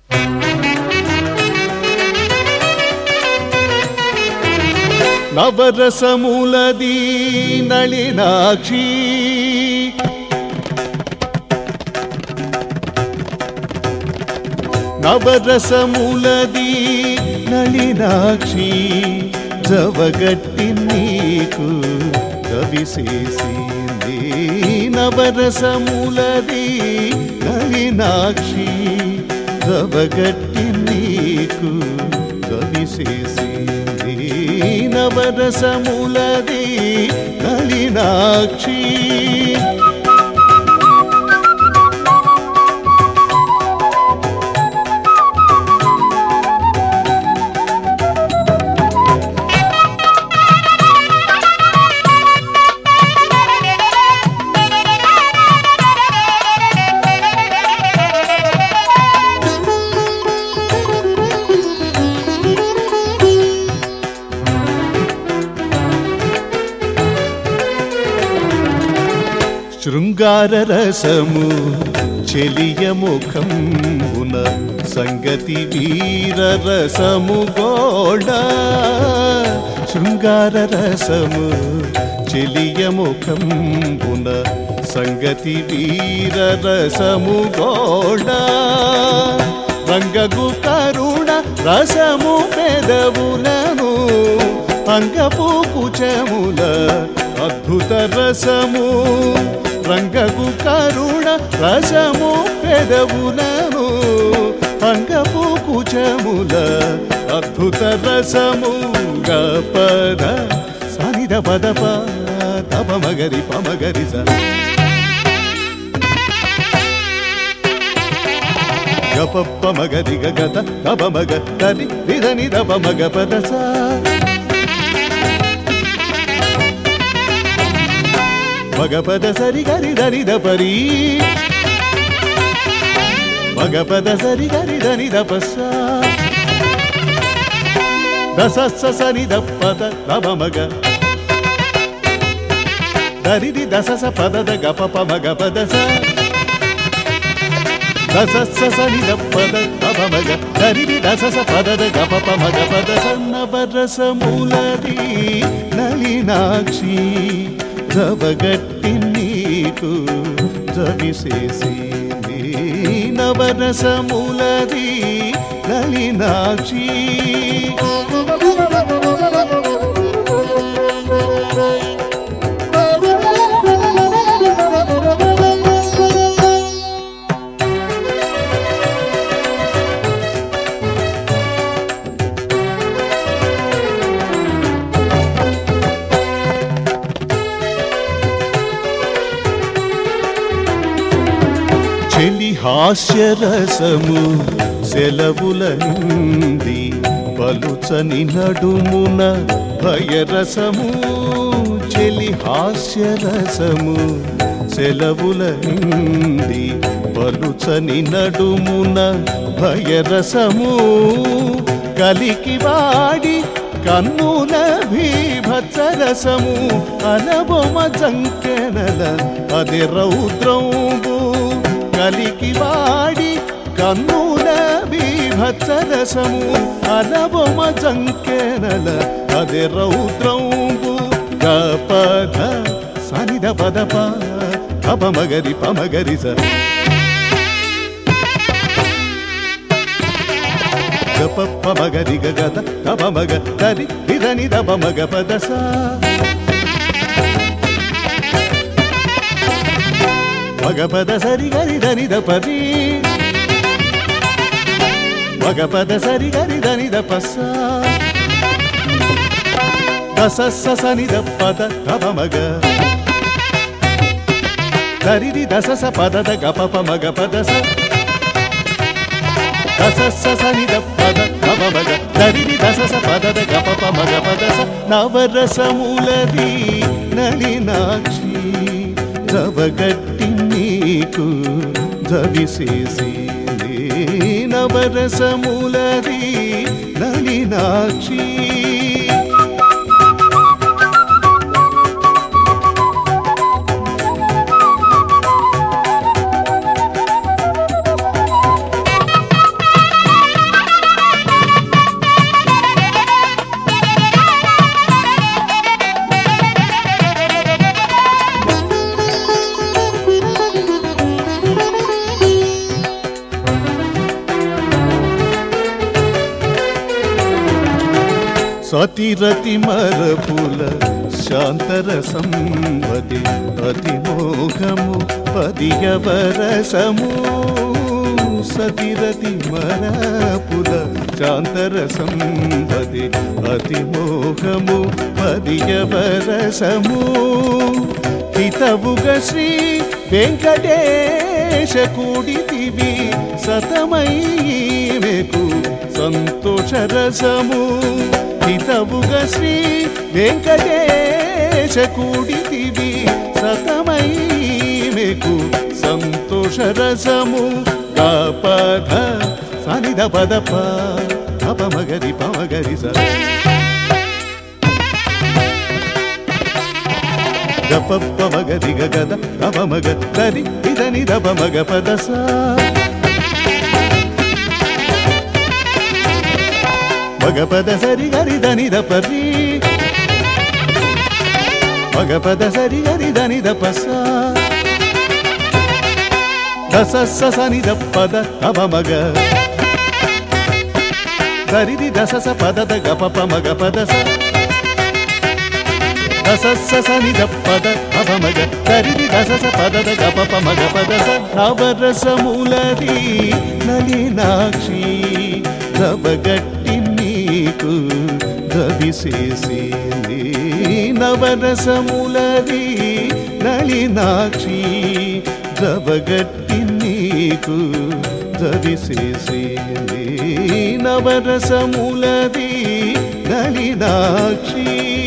నవరసములది నళినాక్షి నవరసములది నళినాక్షి జవగట్టి నీకు కవిసేసింది నవరసములది నళినాక్షి జవగట్టి నీకు కవిసేసింది నవరసములది నళినాక్షి శృంగార రసము చెలియ ముఖంబున సంగతి వీర రసము గోడ శృంగార రసము చెలియ ముఖంబున సంగతి వీర రసము గోడ రంగగు కరుణ రసము పెదవులను అంగపు కుచముల అద్భుత రసము రంగగు కరుణ రసము పెదవులను అంగపు కుచముల అద్భుత రసము గపద సనిద పదప తప మగరి పమగరి స గపప్ప మగరి గగత తప మగ తరి నిధని తప మగ పద సా మగపద సరి గరి ధని దపరి మగపద సరి గరి ధని దపస్స దసస్స సని దప్పద నమ మగ దరిది దసస పదద గపప మగ పదస దసస్స సని దప్పద నమ మగ దరిది దసస పదద గపప మగ పదస నవరసమూలది నలినాక్షి జవగట్టి నీకు జవిసేసి నవరసములది నలినాక్షి చెలి హాస్యరసము సెలవుల నుండి పలుచని నడుమున భయరసము చెలి హాస్యరసము సెలవుల నుండి పలుచని నడుమున భయరసము కలికి వాడి కన్నుల భీభత్సరసము అనబొమ జంకెనల అది రౌద్రంబు కలికి వాడి కన్నుల భీభత్సరసము అనబొమ జంకెనల అది రౌద్రంబు గపద సనిద పదప అపమగరి పమగరి స గపప్ప మగరి గగద తప మగ తరి ఇదని దప మగ పదస మగ పద సరి గరి దని దపరి మగ పద సరి గరి దని దపస దసస్స సని దప్పద తప మగ దరిది దసస పదద గపప మగ పదస దసస్స సని దప్పద నవ మగ దరిది దసస పదద గపప మగ పదస నవరసములది నలినాక్షి జవగట్టి నీకు జవిసేసి నవరసములది నలినాక్షి సతిరతి మరపుల శాంతరసంవది అతిమోహము పదియవరసము సతిరతి మరపుల శాంతరసంవది అతిమోహము పదియవరసము హితవుగ శ్రీ వెంకటేశ కూడితివి సతమై మెకు సంతోషరసము హితవుగ శ్రీ వెంకటేశ కూడితివి సతమై మెకు సంతోషరసము పద సనిద పద పమగరి పమగరి స గపప్ప మగరి గగద గమ మగ దరి ఇదని దబ మగ పద సా మగ పద సరి గరి దని ద పరి మగ పద సరి గరి దని ద పసా దస స సని ద పద గమ మగ దరిది దస స పద ద గప ప మగ పద స దస స సని ద పద గమ మగ దరిది దస స పద ద గప ప మగ పద స నవరసములది నలినాక్షి దబగట్టి నీకు దవిసేసింది నవరసములది నలినాక్షి దబగట్టి నీకు దవిసేసింది నవరసములది నలినాక్షి